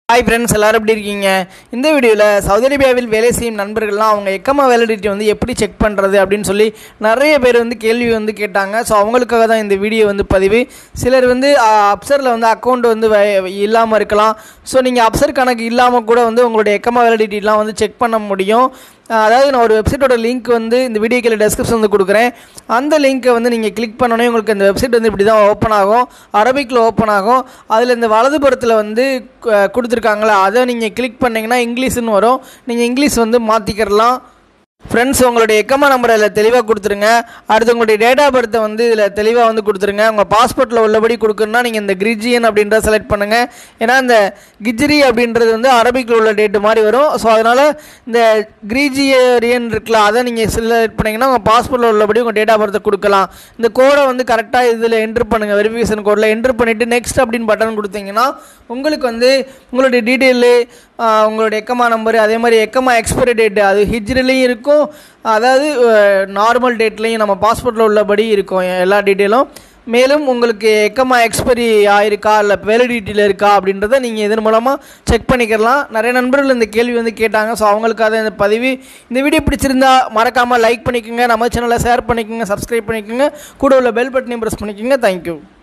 hi friends எல்லாரும் எப்படி இருக்கீங்க இந்த வீடியோவில் சவுதி அரேபியாவில் வேலை செய்யும் நண்பர்கள்லாம் அவங்க எக்கமா வேலிடிட்டி வந்து எப்படி செக் பண்ணுறது அப்படின்னு சொல்லி நிறைய பேர் வந்து கேள்வி வந்து கேட்டாங்க ஸோ அவங்களுக்காக தான் இந்த வீடியோ வந்து பதிவு சிலர் வந்து அப்சரில் வந்து அக்கௌண்ட் வந்து இல்லாமல் இருக்கலாம் ஸோ நீங்கள் அப்சர் கணக்கு இல்லாமல் கூட வந்து உங்களுடைய எக்கமா வேலிடிட்டிலாம் வந்து செக் பண்ண முடியும் அஹ் அதாவது நான் ஒரு வெப்சைட்டோட லிங்க் வந்து இந்த வீடியோ கீழே டெஸ்கிரிப்ஷன் வந்து கொடுக்குறேன் அந்த லிங்க்கை வந்து நீங்கள் கிளிக் பண்ணோன்னே உங்களுக்கு இந்த வெப்சைட் வந்து இப்படி தான் ஓப்பன் ஆகும் அரபிக்கில் ஓப்பன் ஆகும் அதில் இந்த வலதுபுறத்தில் வந்து கு- கொடுத்துருக்காங்களே அதை நீங்கள் கிளிக் பண்ணிங்கன்னா இங்கிலீஷ்னு வரும் நீங்கள் இங்கிலீஷ் வந்து மாற்றிக்கிறலாம் ஃப்ரெண்ட்ஸ் உங்களுடைய எக்கமா நம்பர் இதில் தெளிவாக கொடுத்துருங்க அடுத்து உங்களுடைய டேட் ஆஃப் பர்த்தை வந்து இதில் தெளிவாக வந்து கொடுத்துருங்க உங்கள் பாஸ்போர்ட்டில் உள்ளபடி கொடுக்கணும்னா நீங்கள் இந்த கிரிஜியன் அப்படின்றத செலக்ட் பண்ணுங்கள் ஏன்னா இந்த கிஜ்ரி அப்படின்றது வந்து அரபிக்கில் உள்ள டேட்டு மாதிரி வரும் ஸோ அதனால் இந்த கிரிஜியரியன் இருக்குல்ல அதை நீங்கள் செலக்ட் பண்ணிங்கன்னா உங்கள் பாஸ்போர்ட்டில் உள்ளபடி உங்கள் டேட் ஆஃப் பர்த்தை கொடுக்கலாம் இந்த கோடை வந்து கரெக்டாக இதில் என்ட்ரு பண்ணுங்கள் வெரிஃபிகேஷன் கோடில் என்ட்ரு பண்ணிவிட்டு நெக்ஸ்ட் அப்படின்னு பட்டன் கொடுத்தீங்கன்னா உங்களுக்கு வந்து உங்களுடைய டீட்டெயிலு உங்களுடைய எக்கமா நம்பரு அதே மாதிரி எக்கமா எக்ஸ்பைரி டேட்டு அது ஹிஜ்ரிலையும் இருக்கும் அதாவது நார்மல் டேட்லேயும் நம்ம பாஸ்போர்ட்டில் உள்ளபடி இருக்கும் எல்லா டீட்டெயிலும் மேலும் உங்களுக்கு எக்கமா எக்ஸ்பைரி ஆயிருக்கா இல்லை வேலிடிட்டியில் இருக்கா அப்படின்றத நீங்கள் இதன் மூலமாக செக் பண்ணிக்கலாம் நிறைய நண்பர்கள் இந்த கேள்வி வந்து கேட்டாங்க ஸோ அவங்களுக்காக இந்த பதிவு இந்த வீடியோ பிடிச்சிருந்தா மறக்காமல் லைக் பண்ணிக்கோங்க நம்ம சேனலை ஷேர் பண்ணிக்கோங்க சப்ஸ்கிரைப் பண்ணிக்கோங்க கூட உள்ள பெல் பட்டனையும் ப்ரெஸ் பண்ணிக்கோங்க தேங்க்யூ